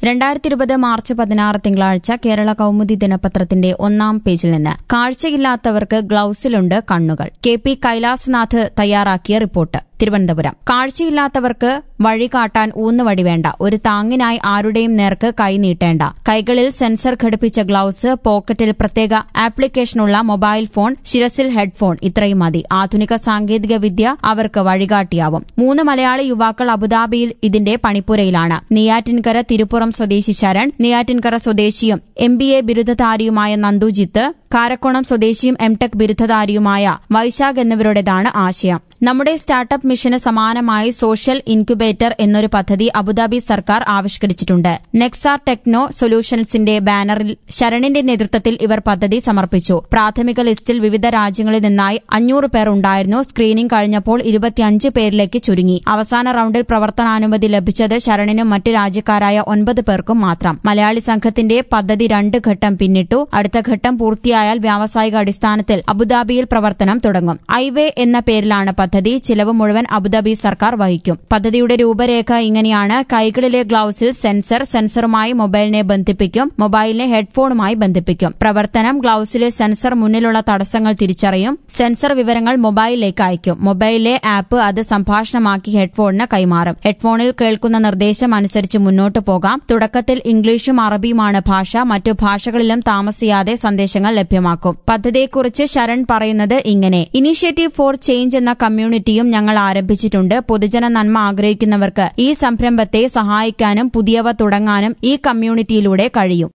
രണ്ടായിരത്തി ഇരുപത് മാർച്ച് പതിനാറ് തിങ്കളാഴ്ച കേരള കൌമുദി ദിനപത്രത്തിന്റെ ഒന്നാം പേജിൽ നിന്ന് കാഴ്ചയില്ലാത്തവർക്ക് ഗ്ലൌസിലുണ്ട് കണ്ണുകൾ കെ പി കൈലാസനാഥ് തയ്യാറാക്കിയ റിപ്പോർട്ട് തിരുവനന്തപുരം കാഴ്ചയില്ലാത്തവർക്ക് വഴി കാട്ടാൻ ഊന്നുവടി വേണ്ട ഒരു താങ്ങിനായി ആരുടെയും നേർക്ക് കൈ നീട്ടേണ്ട കൈകളിൽ സെൻസർ ഘടിപ്പിച്ച ഗ്ലൌസ് പോക്കറ്റിൽ പ്രത്യേക ആപ്ലിക്കേഷനുള്ള മൊബൈൽ ഫോൺ ശിരസിൽ ഹെഡ്ഫോൺ ഇത്രയും മതി ആധുനിക സാങ്കേതിക വിദ്യ അവർക്ക് വഴികാട്ടിയാവും മൂന്ന് മലയാളി യുവാക്കൾ അബുദാബിയിൽ ഇതിന്റെ പണിപ്പുരയിലാണ് നെയ്യാറ്റിൻകര തിരുപ്പുറം സ്വദേശി ശരൺ നെയ്യാറ്റിൻകര സ്വദേശിയും എം ബി എ ബിരുദധാരിയുമായ നന്ദുജിത്ത് കാരക്കോണം സ്വദേശിയും എംടെക് ബിരുദധാരിയുമായ വൈശാഖ് എന്നിവരുടേതാണ് ആശയം നമ്മുടെ സ്റ്റാർട്ടപ്പ് മിഷന് സമാനമായി സോഷ്യൽ ഇൻക്യുബേറ്റർ എന്നൊരു പദ്ധതി അബുദാബി സർക്കാർ ആവിഷ്കരിച്ചിട്ടുണ്ട് നെക്സാർ ടെക്നോ സൊല്യൂഷൻസിന്റെ ബാനറിൽ ശരണിന്റെ നേതൃത്വത്തിൽ ഇവർ പദ്ധതി സമർപ്പിച്ചു പ്രാഥമിക ലിസ്റ്റിൽ വിവിധ രാജ്യങ്ങളിൽ നിന്നായി അഞ്ഞൂറ് പേർ ഉണ്ടായിരുന്നു സ്ക്രീനിംഗ് കഴിഞ്ഞപ്പോൾ ഇരുപത്തിയഞ്ച് പേരിലേക്ക് ചുരുങ്ങി അവസാന റൌണ്ടിൽ പ്രവർത്തനാനുമതി ലഭിച്ചത് ശരണിനും മറ്റ് രാജ്യക്കാരായ ഒൻപത് പേർക്കും മാത്രം മലയാളി സംഘത്തിന്റെ പദ്ധതി രണ്ട് ഘട്ടം പിന്നിട്ടു അടുത്ത ഘട്ടം പൂർത്തിയായാൽ വ്യാവസായിക അടിസ്ഥാനത്തിൽ അബുദാബിയിൽ പ്രവർത്തനം തുടങ്ങും ഐവേ എന്ന പേരിലാണ് പദ്ധതി ചിലവ് മുഴുവൻ അബുദാബി സർക്കാർ വഹിക്കും പദ്ധതിയുടെ രൂപരേഖ ഇങ്ങനെയാണ് കൈകളിലെ ഗ്ലൌസിൽ സെൻസർ സെൻസറുമായി മൊബൈലിനെ ബന്ധിപ്പിക്കും മൊബൈലിനെ ഹെഡ്ഫോണുമായി ബന്ധിപ്പിക്കും പ്രവർത്തനം ഗ്ലൌസിലെ സെൻസർ മുന്നിലുള്ള തടസ്സങ്ങൾ തിരിച്ചറിയും സെൻസർ വിവരങ്ങൾ മൊബൈലിലേക്ക് അയക്കും മൊബൈലിലെ ആപ്പ് അത് സംഭാഷണമാക്കി ഹെഡ്ഫോണിന് കൈമാറും ഹെഡ്ഫോണിൽ കേൾക്കുന്ന നിർദ്ദേശം അനുസരിച്ച് മുന്നോട്ട് പോകാം തുടക്കത്തിൽ ഇംഗ്ലീഷും അറബിയുമാണ് ഭാഷ മറ്റു ഭാഷകളിലും താമസിയാതെ സന്ദേശങ്ങൾ ലഭ്യമാക്കും പദ്ധതിയെക്കുറിച്ച് ശരൺ പറയുന്നത് ഇങ്ങനെ ഇനീഷ്യേറ്റീവ് ഫോർ ചേഞ്ച് എന്ന കമ്മ്യൂണിറ്റിയും ഞങ്ങൾ ആരംഭിച്ചിട്ടുണ്ട് പൊതുജന നന്മ ആഗ്രഹിക്കുന്നവർക്ക് ഈ സംരംഭത്തെ സഹായിക്കാനും പുതിയവ തുടങ്ങാനും ഈ കമ്മ്യൂണിറ്റിയിലൂടെ കഴിയും